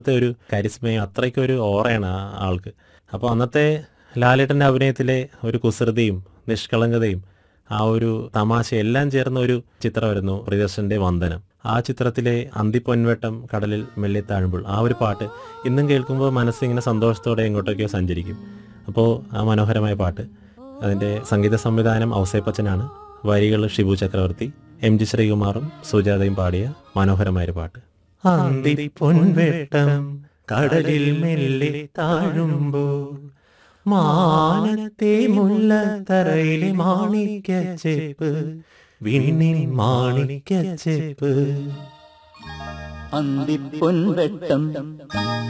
അന്നത്തെ ഒരു കരിസ്മയും അത്രയ്ക്കൊരു ഓറയാണ് ആ ആൾക്ക് അപ്പോൾ അന്നത്തെ ലാലേട്ടൻ്റെ അഭിനയത്തിലെ ഒരു കുസൃതിയും നിഷ്കളങ്കതയും ആ ഒരു തമാശ എല്ലാം ചേർന്ന ഒരു ചിത്രമായിരുന്നു പ്രിയദർശന്റെ വന്ദനം ആ ചിത്രത്തിലെ അന്തിപ്പൊൻവെട്ടം കടലിൽ മെല്ലെ താഴുമ്പോൾ ആ ഒരു പാട്ട് ഇന്നും കേൾക്കുമ്പോൾ മനസ്സിങ്ങനെ സന്തോഷത്തോടെ എങ്ങോട്ടൊക്കെയോ സഞ്ചരിക്കും അപ്പോൾ ആ മനോഹരമായ പാട്ട് അതിൻ്റെ സംഗീത സംവിധാനം ഔസേപ്പച്ചനാണ് വരികൾ ഷിബു ചക്രവർത്തി എം ജി ശ്രീകുമാറും സുജാതയും പാടിയ മനോഹരമായൊരു പാട്ട് അന്തിപ്പൊൻവെട്ടം കടലിൽ മെല്ലെ താഴുമ്പോൾ മാനത്തെ മുല്ലത്തറയിലെ മാണിക്യച്ചേപ്പ് വിണ്ണിൻ മാണിക്യച്ചേപ്പ് അന്തിപ്പൊൻവെട്ടം